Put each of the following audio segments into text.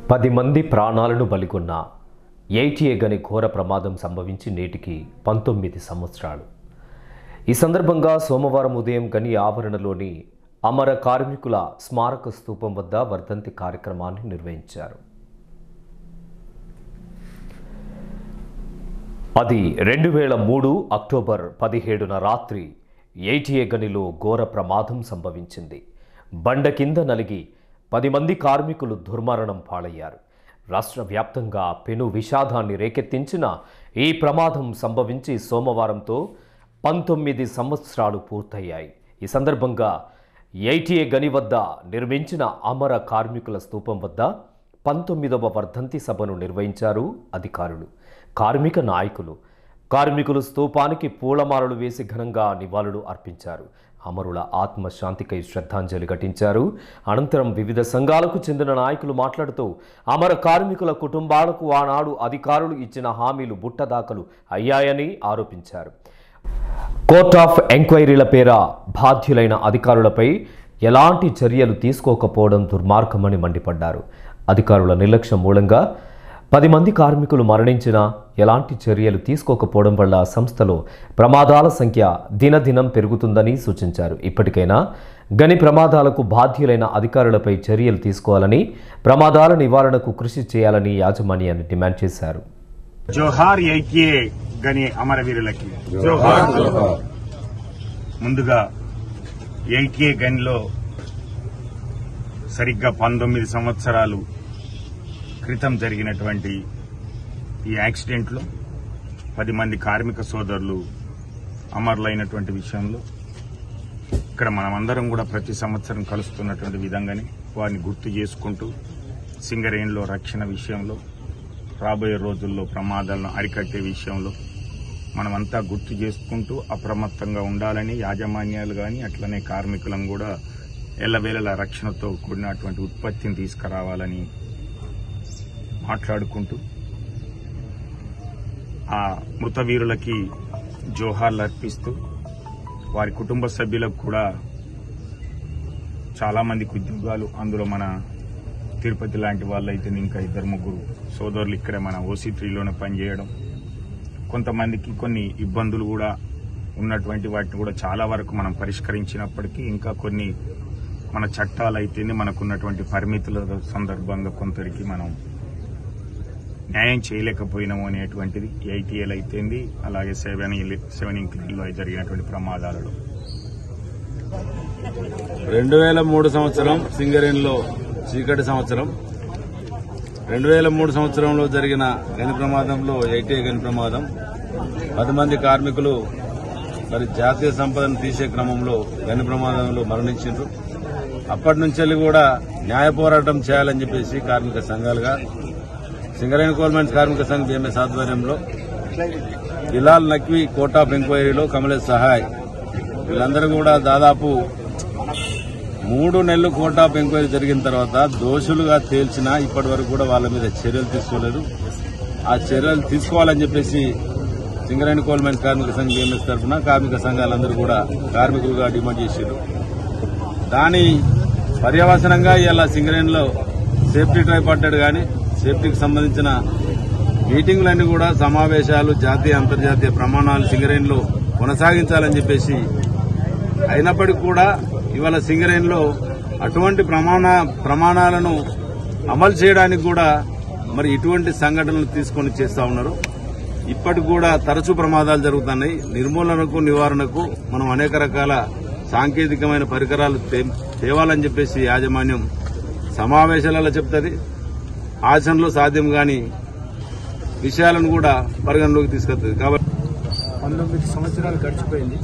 పది మంది ప్రాణాలను బలికొన్న ఏటీఏ గని ఘోర ప్రమాదం సంభవించి నేటికి పంతొమ్మిది సంవత్సరాలు ఈ సందర్భంగా సోమవారం ఉదయం గని ఆవరణలోని అమర కార్మికుల స్మారక స్తూపం వద్ద వర్ధంతి కార్యక్రమాన్ని నిర్వహించారు అది రెండు వేల మూడు అక్టోబర్ పదిహేడున రాత్రి ఏటీఏ గనిలో ఘోర ప్రమాదం సంభవించింది బండ కింద నలిగి పది మంది కార్మికులు దుర్మరణం పాలయ్యారు రాష్ట్ర వ్యాప్తంగా పెను విషాదాన్ని రేకెత్తించిన ఈ ప్రమాదం సంభవించి సోమవారంతో పంతొమ్మిది సంవత్సరాలు పూర్తయ్యాయి ఈ సందర్భంగా ఏటీఏ గని వద్ద నిర్మించిన అమర కార్మికుల స్తూపం వద్ద పంతొమ్మిదవ వర్ధంతి సభను నిర్వహించారు అధికారులు కార్మిక నాయకులు కార్మికులు స్తూపానికి పూలమాలలు వేసి ఘనంగా నివాళులు అర్పించారు అమరుల ఆత్మశాంతికై శ్రద్ధాంజలి ఘటించారు అనంతరం వివిధ సంఘాలకు చెందిన నాయకులు మాట్లాడుతూ అమర కార్మికుల కుటుంబాలకు ఆనాడు అధికారులు ఇచ్చిన హామీలు బుట్టదాఖలు అయ్యాయని ఆరోపించారు కోర్ట్ ఆఫ్ ఎంక్వైరీల పేర బాధ్యులైన అధికారులపై ఎలాంటి చర్యలు తీసుకోకపోవడం దుర్మార్గమని మండిపడ్డారు అధికారుల నిర్లక్ష్యం మూలంగా పది మంది కార్మికులు మరణించినా ఎలాంటి చర్యలు తీసుకోకపోవడం వల్ల సంస్థలో ప్రమాదాల సంఖ్య దినదినం పెరుగుతుందని సూచించారు ఇప్పటికైనా గని ప్రమాదాలకు బాధ్యులైన అధికారులపై చర్యలు తీసుకోవాలని ప్రమాదాల నివారణకు కృషి చేయాలని యాజమాన్యాన్ని డిమాండ్ చేశారు జోహార్ ఐక్యే గని అమరవీరులకి జోహార్ ముందుగా ఐక్యే గనిలో సరిగ్గా పంతొమ్మిది సంవత్సరాలు క్రితం జరిగినటువంటి ఈ యాక్సిడెంట్లో పది మంది కార్మిక సోదరులు అమరులైనటువంటి విషయంలో ఇక్కడ మనమందరం కూడా ప్రతి సంవత్సరం కలుస్తున్నటువంటి విధంగానే వారిని గుర్తు చేసుకుంటూ సింగరేణిలో రక్షణ విషయంలో రాబోయే రోజుల్లో ప్రమాదాలను అరికట్టే విషయంలో మనమంతా గుర్తు చేసుకుంటూ అప్రమత్తంగా ఉండాలని యాజమాన్యాలు కానీ అట్లనే కార్మికులం కూడా ఎల్లవేళల రక్షణతో కూడినటువంటి ఉత్పత్తిని తీసుకురావాలని మాట్లాడుకుంటూ ఆ మృత వీరులకి జోహార్లు అర్పిస్తూ వారి కుటుంబ సభ్యులకు కూడా చాలా మందికి ఉద్యోగాలు అందులో మన తిరుపతి లాంటి వాళ్ళైతే ఇంకా ఇద్దరు ముగ్గురు సోదరులు ఇక్కడే మన ఓసీ త్రీలోనే పనిచేయడం కొంతమందికి కొన్ని ఇబ్బందులు కూడా ఉన్నటువంటి వాటిని కూడా చాలా వరకు మనం పరిష్కరించినప్పటికీ ఇంకా కొన్ని మన చట్టాలు అయితేనే మనకున్నటువంటి పరిమితుల సందర్భంగా కొందరికి మనం న్యాయం చేయలేకపోయినాము అనేటువంటిది ఐటీఎల్ అయితేంది అలాగే సెవెన్ సెవెన్ ఇంక్లీన్లో జరిగినటువంటి ప్రమాదాలలో రెండు వేల మూడు సంవత్సరం సింగరేణిలో చీకటి సంవత్సరం రెండు వేల మూడు సంవత్సరంలో జరిగిన గని ప్రమాదంలో ఐటీఐ గని ప్రమాదం పది మంది కార్మికులు మరి జాతీయ సంపదను తీసే క్రమంలో గని ప్రమాదంలో మరణించారు అప్పటి నుంచి కూడా న్యాయ పోరాటం చేయాలని చెప్పేసి కార్మిక సంఘాలుగా సింగరేణి గవర్నమెంట్ కార్మిక సంఘం బిఎంఎస్ ఆధ్వర్యంలో బిలాల్ నక్వీ కోర్ట్ ఆఫ్ ఎంక్వైరీలో కమలేష్ సహాయ్ వీళ్ళందరూ కూడా దాదాపు మూడు నెలలు కోర్ట్ ఆఫ్ ఎంక్వైరీ జరిగిన తర్వాత దోషులుగా తేల్చినా ఇప్పటి వరకు కూడా వాళ్ళ మీద చర్యలు తీసుకోలేదు ఆ చర్యలు తీసుకోవాలని చెప్పేసి సింగరేణి కోల్మెంట్ కార్మిక సంఘం బిఎంఎస్ తరఫున కార్మిక సంఘాలందరూ కూడా కార్మికులుగా డిమాండ్ చేశారు దాని పర్యవసనంగా ఇలా సింగరేణిలో సేఫ్టీ ట్రైపార్టెడ్ కానీ సేఫ్టీకి సంబంధించిన మీటింగులన్నీ కూడా సమావేశాలు జాతీయ అంతర్జాతీయ ప్రమాణాలు సింగరేణిలో కొనసాగించాలని చెప్పేసి అయినప్పటికీ కూడా ఇవాళ సింగరేణిలో అటువంటి ప్రమాణ ప్రమాణాలను అమలు చేయడానికి కూడా మరి ఇటువంటి సంఘటనలు తీసుకొని చేస్తా ఉన్నారు ఇప్పటికి కూడా తరచూ ప్రమాదాలు జరుగుతున్నాయి నిర్మూలనకు నివారణకు మనం అనేక రకాల సాంకేతికమైన పరికరాలు తే- తేవాలని చెప్పేసి యాజమాన్యం సమావేశాలలో చెప్తుంది ఆచరణలో సాధ్యం కాని విషయాలను కూడా పరిగణలోకి తీసుకొస్తుంది కాబట్టి పంతొమ్మిది సంవత్సరాలు గడిచిపోయింది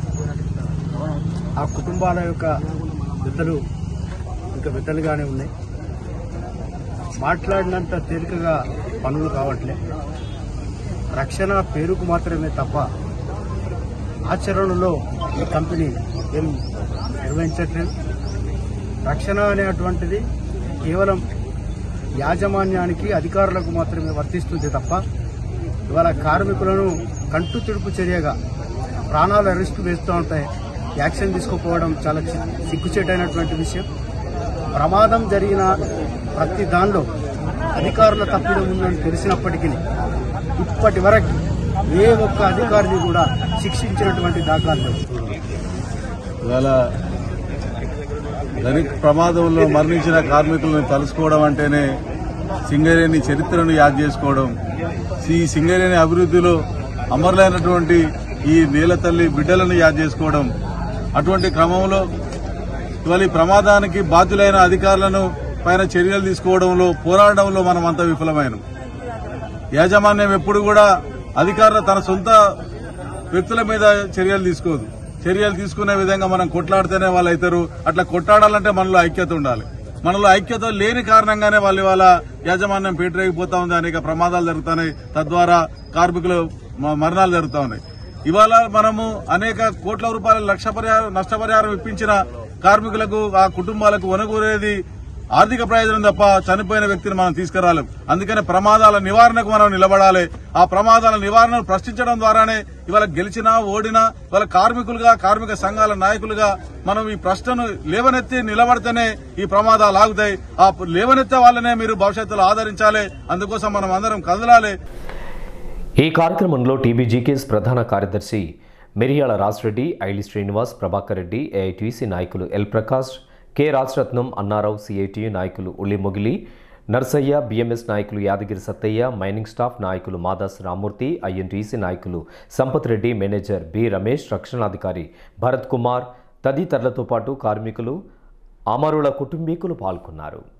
ఆ కుటుంబాల యొక్క విత్తలు ఇంకా విత్తలుగానే ఉన్నాయి మాట్లాడినంత తేలికగా పనులు కావట్లే రక్షణ పేరుకు మాత్రమే తప్ప ఆచరణలో ఈ కంపెనీ ఏం నిర్వహించట్లేదు రక్షణ అనేటువంటిది కేవలం యాజమాన్యానికి అధికారులకు మాత్రమే వర్తిస్తుంది తప్ప ఇవాళ కార్మికులను కంటు తుడుపు చర్యగా ప్రాణాల రిస్క్ వేస్తూ ఉంటాయి యాక్షన్ తీసుకోకపోవడం చాలా చి- సిగ్గుచేటైనటువంటి విషయం ప్రమాదం జరిగిన ప్రతి దానిలో అధికారుల తప్పిదం ఉందని తెలిసినప్పటికీ ఇప్పటి వరకు ఏ ఒక్క అధికారిని కూడా శిక్షించినటువంటి దాఖలాలు లేవు. ఇవాళ ధనిక ప్రమాదంలో మరణించిన కార్మికులను తలుసుకోవడం అంటేనే సింగరేణి చరిత్రను యాద్ చేసుకోవడం ఈ సింగరేణి అభివృద్ధిలో అమరులైనటువంటి ఈ నేల తల్లి బిడ్డలను యాద్ చేసుకోవడం అటువంటి క్రమంలో ఇవాళ ఈ ప్రమాదానికి బాధ్యులైన అధికారులను పైన చర్యలు తీసుకోవడంలో పోరాడడంలో మనం అంతా విఫలమైనం యాజమాన్యం ఎప్పుడు కూడా అధికారులు తన సొంత వ్యక్తుల మీద చర్యలు తీసుకోదు చర్యలు తీసుకునే విధంగా మనం కొట్లాడితేనే వాళ్ళు అవుతారు అట్లా కొట్లాడాలంటే మనలో ఐక్యత ఉండాలి మనలో ఐక్యత లేని కారణంగానే వాళ్ళు ఇవాళ యాజమాన్యం పీటరేగిపోతా ఉంది అనేక ప్రమాదాలు జరుగుతున్నాయి తద్వారా కార్మికులు మ- మరణాలు జరుగుతా ఉన్నాయి ఇవాళ మనము అనేక కోట్ల రూపాయల లక్ష పరిహారం నష్టపరిహారం ఇప్పించిన కార్మికులకు ఆ కుటుంబాలకు వనగూరేది ఆర్థిక ప్రయోజనం తప్ప చనిపోయిన వ్యక్తిని మనం తీసుకురాలేం అందుకని ప్రమాదాల నివారణకు మనం నిలబడాలి ఆ ప్రమాదాల నివారణను ప్రశ్నించడం ద్వారానే ఇవాళ గెలిచినా ఓడినా ఇవాళ కార్మికులుగా కార్మిక సంఘాల నాయకులుగా మనం ఈ ప్రశ్నను లేవనెత్తి నిలబడితేనే ఈ ప్రమాదాలు ఆగుతాయి ఆ లేవనెత్తే వాళ్ళనే మీరు భవిష్యత్తులో ఆదరించాలి అందుకోసం మనం అందరం కదలాలి ఈ కార్యక్రమంలో టీబీజీకేస్ ప్రధాన కార్యదర్శి మిరియాల రాజ్రెడ్డి ఐలి శ్రీనివాస్ ప్రభాకర్ రెడ్డి ఏఐటీసీ నాయకులు L Prakash K Rajaratnam Annarao CITU నాయకులు ఉల్లి మొగిలి నర్సయ్య బిఎంఎస్ నాయకులు యాదగిరి సత్తయ్య మైనింగ్ స్టాఫ్ నాయకులు మాదాస్ రామూర్తి ఐఎన్టీసీ నాయకులు సంపత్ రెడ్డి మేనేజర్ బి రమేష్ రక్షణాధికారి భరత్ కుమార్ తదితరులతో పాటు కార్మికులు అమరుల కుటుంబీకులు పాల్గొన్నారు